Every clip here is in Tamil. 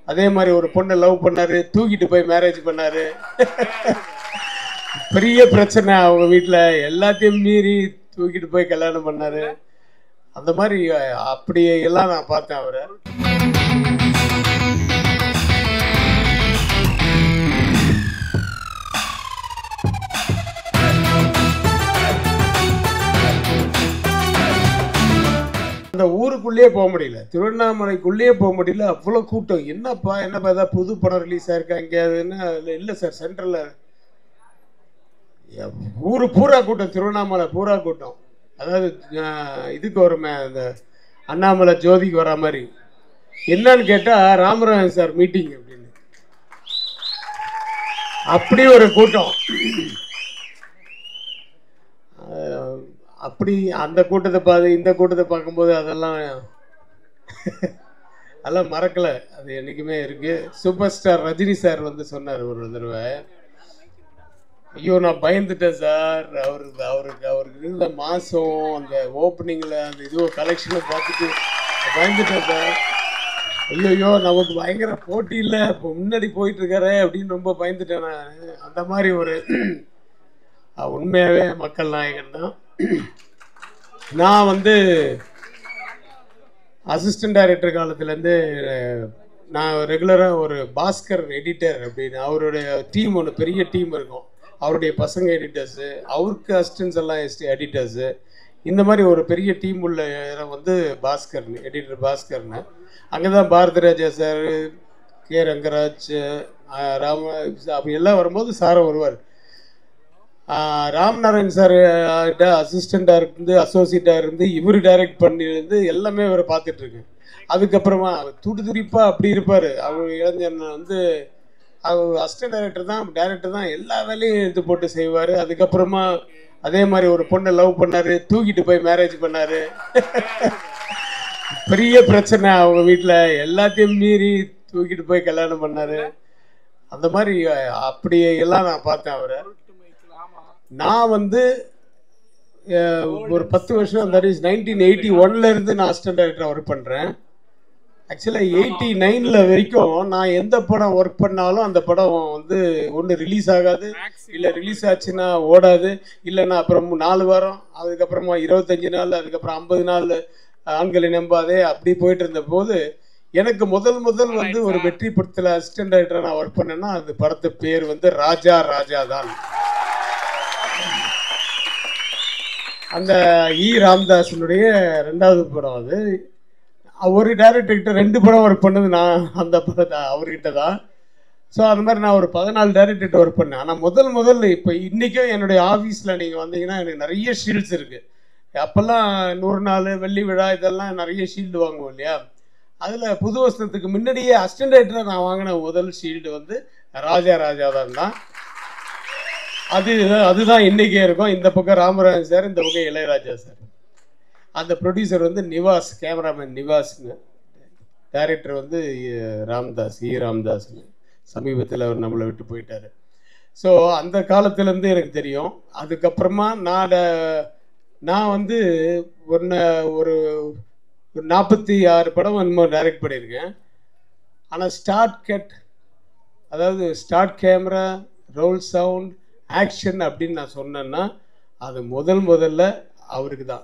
அதே மாதிரி ஒரு பொண்ணை லவ் பண்ணாரு தூக்கிட்டு போய் மேரேஜ் பண்ணாரு பெரிய பிரச்சனை அவங்க வீட்டில் எல்லாத்தையும் மீறி தூக்கிட்டு போய் கல்யாணம் பண்ணாரு அந்த மாதிரி அஹ், அப்படி எல்லாம் நான் பார்த்தேன் அவரை அந்த ஊருக்குள்ளேயே போக முடியல திருவண்ணாமலைக்குள்ளேயே போக முடியல அவ்வளோ கூட்டம் என்னப்பா என்னப்பா ஏதாவது புது படம் ரிலீஸ் ஆயிருக்கா எங்கேயாதுன்னா இல்லை சார் சென்ட்ரலில் ஊரு பூரா கூட்டம் திருவண்ணாமலை பூரா கூட்டம் அதாவது அஹ், இதுக்கு வருமே அந்த அண்ணாமலை ஜோதிக்கு வரா மாதிரி என்னன்னு கேட்டால் ராமராஜன் சார் மீட்டிங் அப்படின்னு அப்படி ஒரு கூட்டம் அஹ், அப்படி அந்த கூட்டத்தை பார்த்து இந்த கூட்டத்தை பார்க்கும்போது அதெல்லாம் அதெல்லாம் மறக்கல அது என்னைக்குமே இருக்கு சூப்பர் ஸ்டார் ரஜினி சார் வந்து சொன்னார் ஒரு தடவை ஐயோ நான் பயந்துட்டேன் சார் அவருக்கு அவருக்கு அவருக்கு இருந்த மாதம் அந்த ஓப்பனிங்கில் அந்த இதுவோ கலெக்ஷனை பார்த்துட்டு பயந்துட்டேன் சார் ஐயோ நமக்கு பயங்கர போட்டி இல்லை இப்போ முன்னாடி போயிட்டு இருக்காரே அப்படின்னு ரொம்ப பயந்துட்டேன் நான் அந்த மாதிரி ஒரு அஹ், உண்மையாகவே மக்கள் நாயகன் தான் நான் வந்து அசிஸ்டன்ட் டைரக்டர் காலத்துலேருந்து நான் ரெகுலராக ஒரு பாஸ்கர் எடிட்டர் அப்படின்னு அவருடைய டீம் ஒன்று பெரிய டீம் இருக்கும் அவருடைய பசங்க எடிட்டர்ஸு அவருக்கு அசிஸ்டன்ஸ் எல்லாம் எடிட்டர்ஸு இந்த மாதிரி ஒரு பெரிய டீம் உள்ள இடம் வந்து பாஸ்கர்னு எடிட்டர் பாஸ்கர்னு அங்கே தான் பாரதிராஜா சார் கே ரங்கராஜ் அஹ் ராம அப்படி எல்லாம் வரும்போது சாரம் வருவார் ஆஹ் ராம்நாராயண் சார் அசிஸ்டண்டாக இருந்து அசோசியேட்டாக இருந்து இவர் டைரக்ட் பண்ணியிருந்து எல்லாமே அவரை பார்த்துட்டு இருக்கு அதுக்கப்புறமா அவர் துடி துடிப்பாக அப்படி இருப்பார் அவர் இளைஞன் வந்து அவர் அசிஸ்டன்ட் டைரக்டர் தான் டைரக்டர் தான் எல்லா வேலையும் எடுத்து போட்டு செய்வார் அதுக்கப்புறமா அதே மாதிரி ஒரு பொண்ணை லவ் பண்ணாரு தூக்கிட்டு போய் மேரேஜ் பண்ணாரு பெரிய பிரச்சனை அவங்க வீட்டில் எல்லாத்தையும் மீறி தூக்கிட்டு போய் கல்யாணம் பண்ணாரு அந்த மாதிரி அஹ், அப்படி எல்லாம் நான் பார்த்தேன் அவரை நான் வந்து அஹ், ஒரு பத்து வருஷம் தட் இஸ் நைன்டீன் எயிட்டி ஒன்ல இருந்து நான் அசிஸ்டன்ட் டைரக்டர் ஒர்க் பண்ணுறேன் ஆக்சுவலாக எயிட்டி நைனில் வரைக்கும் நான் எந்த படம் ஒர்க் பண்ணாலும் அந்த படம் வந்து ஒன்று ரிலீஸ் ஆகாது இல்லை ரிலீஸ் ஆச்சுன்னா ஓடாது இல்லைன்னா அப்புறம் நாலு வாரம் அதுக்கப்புறமா இருபத்தஞ்சு நாள் அதுக்கப்புறம் ஐம்பது நாள் ஆண்களை நம்பாதே அப்படி போயிட்டு இருந்த போது எனக்கு முதல் முதல் வந்து ஒரு வெற்றி படத்தில் அசிஸ்டன்ட் டைரக்டர் நான் ஒர்க் பண்ணேன்னா அந்த படத்து பேர் வந்து ராஜா ராஜா தான் அந்த இ ராமதாசனுடைய ரெண்டாவது படம் அது ஒரு டேரக்டர்கிட்ட ரெண்டு படம் ஒர்க் பண்ணது நான் அந்த படத்தை அவர்கிட்ட தான் ஸோ அந்த மாதிரி நான் ஒரு பதினாலு டேரக்டர்கிட்ட ஒர்க் பண்ணேன் ஆனால் முதல் முதல்ல இப்போ இன்றைக்கும் என்னுடைய ஆஃபீஸில் நீங்கள் வந்தீங்கன்னா எனக்கு நிறைய ஷீல்ட்ஸ் இருக்குது அப்போல்லாம் நூறு நாள் வெள்ளி விழா இதெல்லாம் நிறைய ஷீல்டு வாங்குவோம் இல்லையா அதில் புது வருஷத்துக்கு முன்னாடியே அசிஸ்டன்ட் டைரக்டராக நான் வாங்கின முதல் ஷீல்டு வந்து ராஜா ராஜா தான் தான் அது அதுதான் இன்றைக்கே இருக்கும் இந்த பக்கம் ராமராஜன் சார் இந்த பக்கம் இளையராஜா சார் அந்த ப்ரொடியூசர் வந்து நிவாஸ் கேமராமேன் நிவாஸ்னு டைரக்டர் வந்து அஹ், ராம்தாஸ் இ ராம்தாஸ்னு சமீபத்தில் அவர் நம்மளை விட்டு போயிட்டாரு ஸோ அந்த காலத்துலேருந்து எனக்கு தெரியும் அதுக்கப்புறமா நான் ட- நான் வந்து ஒன்று ஒரு ஒரு நாற்பத்தி ஆறு படம் என்னமோ டைரக்ட் பண்ணியிருக்கேன் ஆனால் ஸ்டார்ட் கட் அதாவது start camera roll sound action அப்படின்னு நான் சொன்னேன்னா அது முதல் முதல்ல அவருக்கு தான்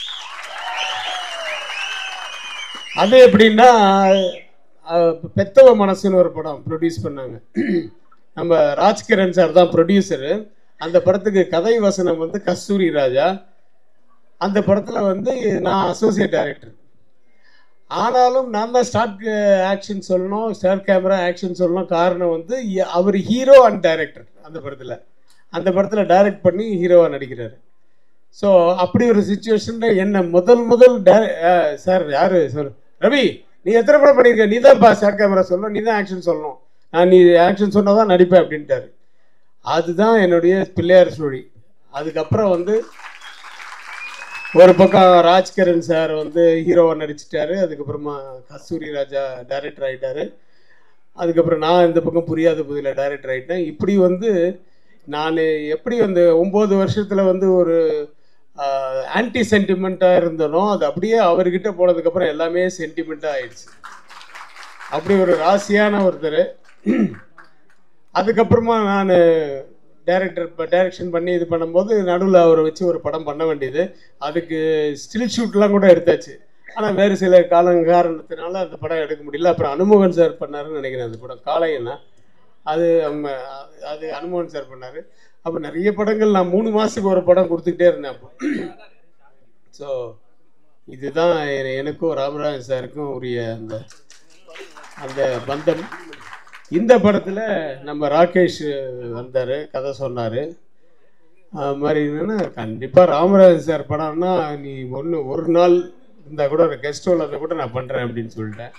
அது எப்படின்னா அஹ், பெத்தவ மனசுன்னு ஒரு படம் ப்ரொடியூஸ் பண்ணாங்க நம்ம ராஜ்கிரண் சார் தான் ப்ரொடியூசரு அந்த படத்துக்கு கதை வசனம் வந்து கஸ்தூரி ராஜா அந்த படத்தில் வந்து நான் அசோசியேட் டைரக்டர் ஆனாலும் நான் தான் ஸ்டார்ட் ஆக்ஷன் சொல்லணும் ஸ்டார்ட் கேமரா ஆக்ஷன் சொல்லணும் காரணம் வந்து எ- அவர் ஹீரோ அண்ட் டைரக்டர் அந்த படத்தில் அந்த படத்தில் டைரக்ட் பண்ணி ஹீரோவாக நடிக்கிறாரு ஸோ அப்படி ஒரு சுச்சுவேஷனில் என்ன முதல் முதல் சார் யார் சார் ரவி நீ எத்தனை படம் பண்ணியிருக்க நீ தான் ஸ்டார்ட் கேமரா சொல்லணும் நீ தான் ஆக்ஷன் சொல்லணும் நான் நீ ஆக்ஷன் சொன்னால் தான் நடிப்பேன் அப்படின்ட்டாரு அதுதான் என்னுடைய பிள்ளையார் ஸ்டோரி அதுக்கப்புறம் வந்து ஒரு பக்கம் ராஜ்கிரண் சார் வந்து ஹீரோவா நடிச்சிட்டாரு அதுக்கப்புறமா கஸ்தூரி ராஜா டைரக்டர் ஆயிட்டாரு அதுக்கப்புறம் நான் இந்த பக்கம் புரியாத புதில டைரக்டர் ஆயிட்டேன் இப்படி வந்து நான் எப்படி அந்த ஒம்பது வருஷத்துல வந்து ஒரு ஆன்டி சென்டிமெண்ட்டாக இருந்தனோ அது அப்படியே அவர்கிட்ட போனதுக்கப்புறம் எல்லாமே சென்டிமெண்ட்டாக ஆயிடுச்சு அப்படி ஒரு ராசியான ஒருத்தர் அதுக்கப்புறமா நான் டைரக்டர் இப்போ டைரக்ஷன் பண்ணி இது பண்ணும்போது நடுவில் அவரை வச்சு ஒரு படம் பண்ண வேண்டியது அதுக்கு ஸ்டில் ஷூட்லாம் கூட எடுத்தாச்சு ஆனால் வேறு சில காலம் காரணத்தினால அந்த படம் எடுக்க முடியல அப்புறம் அனுமோகன் சார் பண்ணாருன்னு நினைக்கிறேன் அந்த படம் காளையண்ணா அது நம்ம அது அனுமோகன் சார் பண்ணார் அப்போ நிறைய படங்கள் நான் மூணு மாதத்துக்கு ஒரு படம் கொடுத்துக்கிட்டே இருந்தேன் அப்போ ஸோ இதுதான் எ- எனக்கும் ராமராஜன் சாருக்கும் உரிய அந்த அந்த பந்தம் இந்த படத்தில் நம்ம ராகேஷ் வந்தார் கதை சொன்னார் அது மாதிரி என்னன்னா கண்டிப்பாக ராமராஜன் சார் படம்னா நீ ஒன்று ஒரு நாள் இருந்தால் கூட ஒரு கெஸ்ட் ரோல் இருந்தால் கூட நான் பண்ணுறேன் அப்படின்னு சொல்லிட்டேன்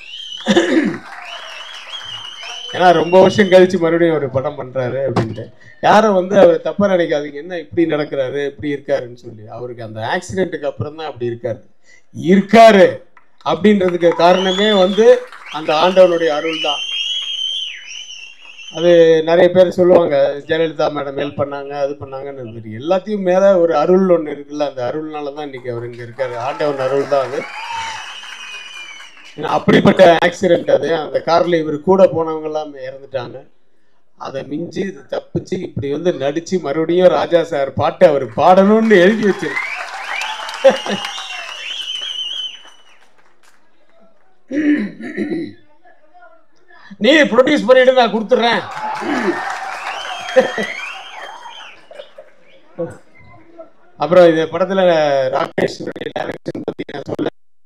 ஏன்னா ரொம்ப வருஷம் கழிச்சு மறுபடியும் ஒரு படம் பண்ணுறாரு அப்படின்ட்டு யாரும் வந்து அவர் தப்பாக நினைக்காதீங்க என்ன இப்படி நடக்கிறாரு இப்படி இருக்காருன்னு சொல்லி அவருக்கு அந்த ஆக்சிடென்ட்டுக்கு அப்புறம் தான் அப்படி இருக்காரு இருக்காரு அப்படின்றதுக்கு காரணமே வந்து அந்த ஆண்டவனுடைய அருள் தான் அது நிறைய பேர் சொல்லுவாங்க ஜெயலலிதா மேடம் ஹெல்ப் பண்ணாங்க அது பண்ணாங்கன்னு இருக்கு. எல்லாத்தையும் மேலே ஒரு அருள் ஒன்று இருக்குல்ல அந்த அருள்னால தான் இன்னைக்கு அவர் இங்கே இருக்காரு ஆண்டவன் அருள் தான் அது ஏன்னா அப்படிப்பட்ட ஆக்சிடென்ட் அது அந்த காரில் இவர் கூட போனவங்க எல்லாம் இறந்துட்டாங்க அதை மிஞ்சி இது தப்பிச்சு இப்படி வந்து நடிச்சு மறுபடியும் ராஜா சார் பாட்டை அவர் பாடணும்னு எழுதி வச்சிருக்கு நீ ப்ரொடியூஸ் பண்ணிட்டு நான் கொடுத்துட்றேன் அப்புறம் இந்த படத்துல ராகேஷ் டைரக்ஷன் பத்தி நான் சொல்ல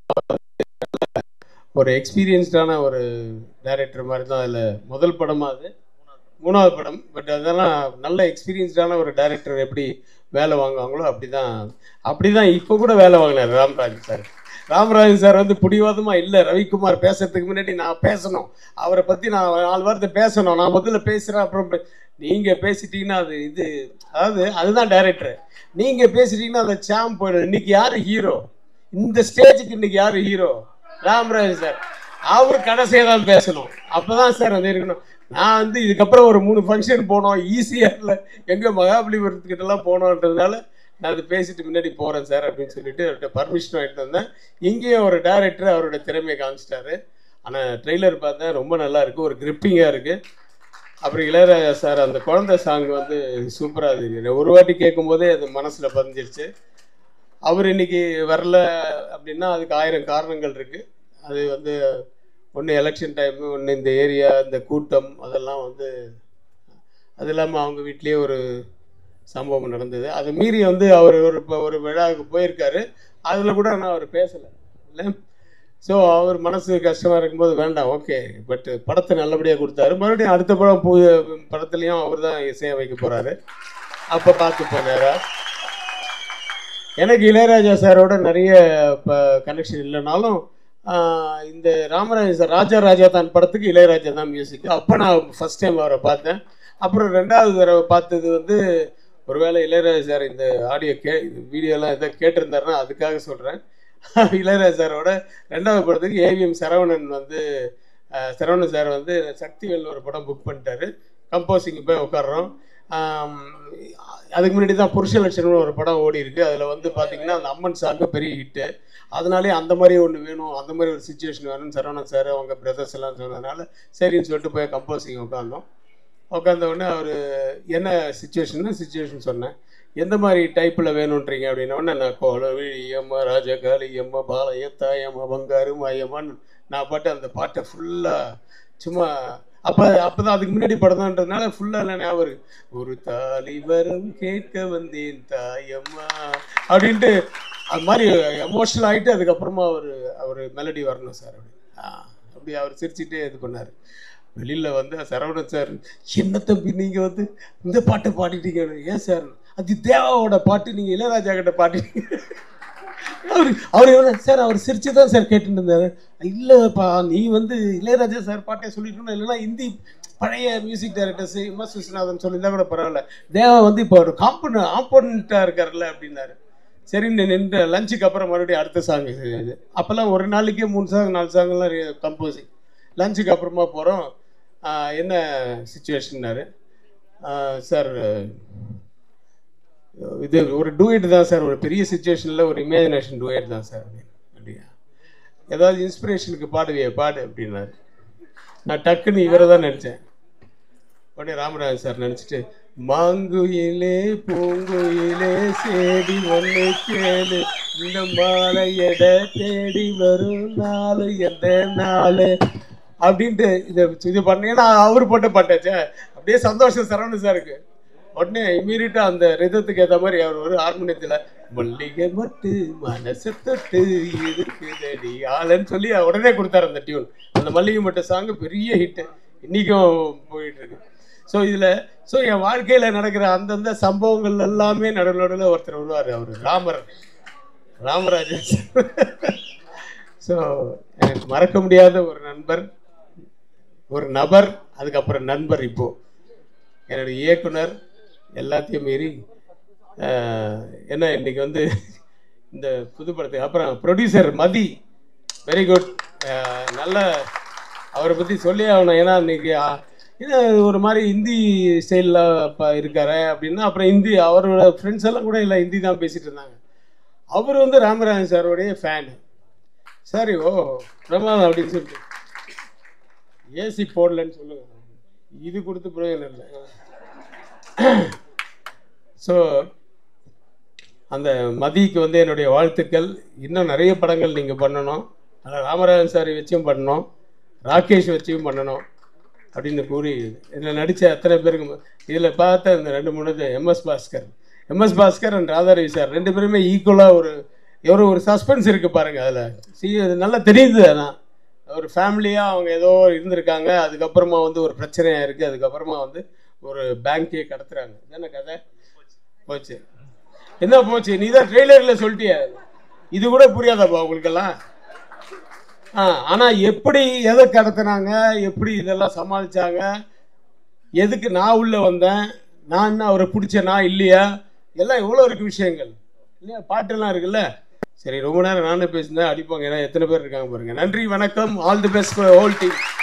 ஒரு எக்ஸ்பீரியன்ஸ்டான ஒரு டைரக்டர் மாதிரி தான் அதில் முதல் படமா அது மூணாவது படம் பட் அதெல்லாம் நல்ல எக்ஸ்பீரியன்ஸ்டான ஒரு டைரக்டர் எப்படி வேலை வாங்குவாங்களோ அப்படிதான் அப்படிதான் இப்போ கூட வேலை வாங்கினார் ராமராஜ் சார் ராமராஜன் சார் வந்து பிடிவாதமா இல்லை ரவிக்குமார் பேசுறதுக்கு முன்னாடி நான் பேசணும் அவரை பத்தி நான் நாலு வார்த்தை பேசணும் நான் முதல்ல பேசுறேன் அப்புறம் பே- நீங்க பேசிட்டீங்கன்னா அது இது அதாவது அதுதான் டைரக்டர் நீங்க பேசிட்டீங்கன்னா அந்த சாம் போயிடும் இன்னைக்கு யாரு ஹீரோ இந்த ஸ்டேஜுக்கு இன்னைக்கு யாரு ஹீரோ ராமராஜ் சார் அவர் கடைசியாக தான் பேசணும் அப்பதான் சார் அது இருக்கணும் நான் வந்து இதுக்கப்புறம் ஒரு மூணு ஃபங்க்ஷன் போனோம் ஈஸியாக எங்கே மகாபலிபுரத்துக்கிட்டலாம் போனோன்றதுனால நான் அது பேசிட்டு முன்னாடி போகிறேன் சார் அப்படின்னு சொல்லிட்டு அவர்கிட்ட பர்மிஷன் வாங்கிட்டு வந்தேன் இங்கேயும் ஒரு டேரக்டர் அவரோட திறமையை காமிச்சிட்டாரு ஆனால் ட்ரெய்லர் பார்த்தேன் ரொம்ப நல்லா இருக்கு ஒரு கிரிப்பிங்காக இருக்கு அப்புறம் இளையராஜா சார் அந்த குழந்தை சாங் வந்து சூப்பராக இருக்கு ஒரு வாட்டி கேட்கும்போதே அது மனசில் பதிஞ்சிருச்சு அவர் இன்னைக்கு வரல அப்படின்னா அதுக்கு ஆயிரம் காரணங்கள் இருக்கு அது வந்து ஒன்று எலெக்ஷன் டைம் ஒன்று இந்த ஏரியா இந்த கூட்டம் அதெல்லாம் வந்து அது இல்லாமல் அவங்க வீட்லேயே ஒரு சம்பவம் நடந்தது அதை மீறி வந்து அவர் ஒரு இப்போ ஒரு விழாவுக்கு போயிருக்காரு அதில் கூட நான் அவர் பேசலை இல்லை ஸோ அவர் மனசு கஷ்டமாக இருக்கும்போது வேண்டாம் ஓகே பட் படத்தை நல்லபடியாக கொடுத்தாரு மறுபடியும் அடுத்த படம் பு படத்துலையும் அவர் தான் இசையை வைக்க போகிறாரு அப்போ பார்த்து போனாரா எனக்கு இளையராஜா சாரோட நிறைய இப்போ கனெக்ஷன் இல்லைனாலும் ஆஹ், இந்த ராமராஜன் சார் ராஜா ராஜா தான் படத்துக்கு இளையராஜா தான் மியூசிக் அப்போ நான் ஃபர்ஸ்ட் டைம் அவரை பார்த்தேன் அப்புறம் ரெண்டாவது தடவை பார்த்தது வந்து ஒருவேளை இளையராஜா சார் இந்த ஆடியோ கே வீடியோலாம் எதாவது கேட்டிருந்தாருன்னா அதுக்காக சொல்கிறேன் இளையராஜா சாரோட ரெண்டாவது படத்துக்கு ஏவிஎம் சரவணன் வந்து ஆஹ், சரவணன் சார் வந்து சக்திவேல் ஒரு படம் புக் பண்ணிட்டாரு கம்போசிங் போய் உட்காடுறோம் ஆம், அதுக்கு முன்னாடி தான் புருஷ லட்சணம்னு ஒரு படம் ஓடி இருக்கு அதில் வந்து பார்த்தீங்கன்னா அந்த அம்மன் சாருக்கு பெரிய ஹிட்டு அதனாலே அந்த மாதிரி ஒன்று வேணும் அந்த மாதிரி ஒரு சுச்சுவேஷன் வேணும்னு சரவணன் சார் அவங்க பிரதர்ஸ் எல்லாம் சொன்னதுனால சரின்னு சொல்லிட்டு போய் கம்போசிங் உட்காந்தோம் உட்காந்த உடனே அவர் என்ன சுச்சுவேஷன் சுச்சுவேஷன் சொன்னேன் எந்த மாதிரி டைப்பில் வேணுன்றீங்க அப்படின்ன உடனே நான் கோலவி அம்மா ராஜகாளி அம்மா பாளைய தாயம்மா பங்காரு மாயம்மான்னு நான் பாட்டு அந்த பாட்டை ஃபுல்லாக சும்மா அப்போ அப்போ தான் அதுக்கு முன்னாடி படம்ன்றதுனால ஃபுல்லாக இல்லை ஞாபகம் இருக்கு. ஒரு தாலி வரம் கேட்க வந்தேன் தாயம்மா அப்படின்ட்டு அது மாதிரி எமோஷனல் ஆகிட்டு அதுக்கப்புறமா அவர் அவர் மெலடி வரணும் சார் அப்படி ஆ, அப்படி அவர் சிரிச்சுட்டே இது பண்ணார் வெளியில் வந்து சரவணன் சார் என்ன தம்பி நீங்கள் வந்து இந்த பாட்டை பாடிட்டீங்க ஏன் சார் அது தேவாவோட பாட்டு நீங்கள் இளையராஜா கிட்ட பாடிட்டீங்க அவர் அவர் எவ்வளோ சார் அவர் சிரிச்சு தான் சார் கேட்டுட்டு இருந்தாரு இல்லைப்பா நீ வந்து இளையராஜா சார் பாட்டே சொல்லிட்டு இல்லைன்னா ஹிந்தி பழைய music directors M S Viswanathan சொல்லியிருந்தா கூட பரவாயில்ல தேவா வந்து இப்போ ஒரு காம்பன் ஆப்போனண்ட்டாக இருக்கார்ல அப்படின்னாரு சரின்னு நின்று லஞ்சுக்கு அப்புறம் மறுபடியும் அடுத்த சாங் அப்போல்லாம் ஒரு நாளைக்கே மூணு சாங் நாலு சாங்லாம் கம்போசிங் லஞ்சுக்கு அப்புறமா போகிறோம் என்ன சுச்சுவேஷன்னாரு சார் இது ஒரு டூயட் தான் சார் ஒரு பெரிய சுச்சுவேஷனில் ஒரு இமேஜினேஷன் டூயட் தான் சார் அப்படின்னு அப்படியா ஏதாவது இன்ஸ்பிரேஷனுக்கு பாடுவியே பாடு அப்படின்னாரு நான் டக்குன்னு இவரை தான் நினச்சேன் உடனே ராமராஜன் சார் நினச்சிட்டு மாங்குயிலே பூங்குயிலே சேடி ஒன்று கேளு இந்த மாலை எட தேடி வரும் நாலு எந்த நாலு அப்படின்ட்டு இதை இது பண்ணீங்கன்னா அவர் போட்ட பாட்டாச்சே அப்படியே சந்தோஷம் சரவணன் சாருக்கு உடனே இம்மீடியட்டாக அந்த ரிதத்துக்கு ஏற்ற மாதிரி அவர் ஒரு ஹார்மோனியத்தில் மல்லிகை மட்டு மனசு தொட்டு இருக்குதடி ஆளுன்னு சொல்லி உடனே கொடுத்தாரு அந்த டியூன் அந்த மல்லிகை மட்டு சாங் பெரிய ஹிட்டு இன்னைக்கும் போயிட்டு இருக்கு ஸோ இதில் ஸோ என் வாழ்க்கையில் நடக்கிற அந்தந்த சம்பவங்கள் எல்லாமே நடுவில் நடுவில் ஒருத்தர் வருவார் அவர் ராமர் ராமராஜன் ஸோ எனக்கு மறக்க முடியாத ஒரு நண்பர் ஒரு நபர் அதுக்கப்புறம் நண்பர் இப்போ என்னுடைய இயக்குனர் எல்லாத்தையும் மீறி ஆஹ், என்ன இன்னைக்கு வந்து இந்த புது படத்துக்கு அப்புறம் ப்ரொடியூசர் மதி வெரி குட் நல்ல அவரை பற்றி சொல்லி ஆகணும் ஏன்னா இன்னைக்கு ஆ, இது ஒரு மாதிரி ஹிந்தி ஸ்டைலில் இப்போ இருக்காரு அப்படின்னா அப்புறம் ஹிந்தி அவரோட ஃப்ரெண்ட்ஸ் எல்லாம் கூட இல்லை ஹிந்தி தான் பேசிட்டு இருந்தாங்க அவர் வந்து ராமராஜன் சாரோடைய ஃபேனு சரி ஓ பிரமாதம் அப்படின்னு சொல்லிட்டு ஏசி போடலன்னு சொல்லுங்க இது கொடுத்து பிரயோஜனம் இல்லை ஸோ அந்த மதிக்கு வந்து என்னுடைய வாழ்த்துக்கள் இன்னும் நிறைய படங்கள் நீங்கள் பண்ணணும் அதில் ராமராஜன் சாரை வச்சும் பண்ணணும் ராகேஷ் வச்சும் பண்ணணும் அப்படின்னு கூறி இதில் நடித்த அத்தனை பேருக்கு இதில் பார்த்த இந்த ரெண்டு மூணு MS Bhaskar MS Bhaskar and Radharavi sir ரெண்டு பேருமே ஈக்குவலாக ஒரு ஒரு ஒரு சஸ்பென்ஸ் இருக்குது பாருங்கள் அதில் சி அது நல்லா தெரியுது ஆனால் ஒரு ஃபேமிலியாக அவங்க ஏதோ இருந்திருக்காங்க அதுக்கப்புறமா வந்து ஒரு பிரச்சனையாக இருக்குது அதுக்கப்புறமா வந்து ஒரு பேங்க்கே கடத்துறாங்க இதானே கதை போச்சு என்ன போச்சு நீ தான் ட்ரெய்லரில் சொல்லிட்டிய இது கூட புரியாதாப்பா உங்களுக்கெல்லாம் ஆ ஆனால் எப்படி எதை கடத்துனாங்க எப்படி இதெல்லாம் சமாளிச்சாங்க எதுக்கு நான் உள்ளே வந்தேன் நான் என்ன அவரை பிடிச்ச நான் இல்லையா எல்லாம் எவ்வளோ இருக்கு விஷயங்கள் இல்லையா பாட்டெல்லாம் இருக்குல்ல சரி ரொம்ப நேரம் நானே பேசினேன் அடிப்பாங்க ஏன்னா எத்தனை பேர் இருக்காங்க பாருங்க நன்றி வணக்கம் all the best whole team